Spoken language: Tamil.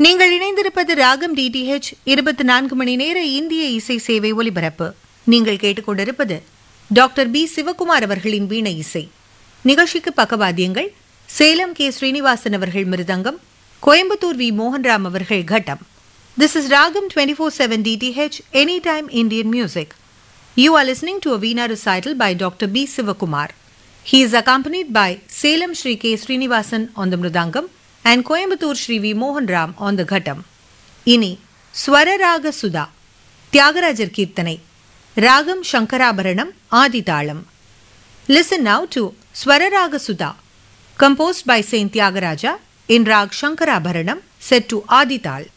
நீங்கள் இணைந்திருப்பது ராகம் டிடிஹெச் இருபத்தி நான்கு மணி நேர இந்திய இசை சேவை ஒலிபரப்பு நீங்கள் கேட்டுக்கொண்டிருப்பது டாக்டர் பி சிவகுமார் அவர்களின் வீணை இசை நிகழ்ச்சிக்கு பக்கவாத்தியங்கள் சேலம் கே ஸ்ரீனிவாசன் அவர்கள் மிருதங்கம் கோயம்புத்தூர் வி மோகன்ராம் அவர்கள் கட்டம் this is Raagam twenty four seven DTH any time Indian music You are listening to a Veena recital by Dr. B. Sivakumar. He is accompanied by Salem Sri K. Srinivasan on the Mridangam and Coimbatore Sri V. Mohan Ram on the Ghatam. இனி ஸ்வரராக சுதா தியாகராஜர் கீர்த்தனை ராகம் Shankarabharanam ஆதிதாளம் Listen now to Swararaga Sudha, composed by Saint Tyagaraja in Rag Shankarabharanam, set to Adital.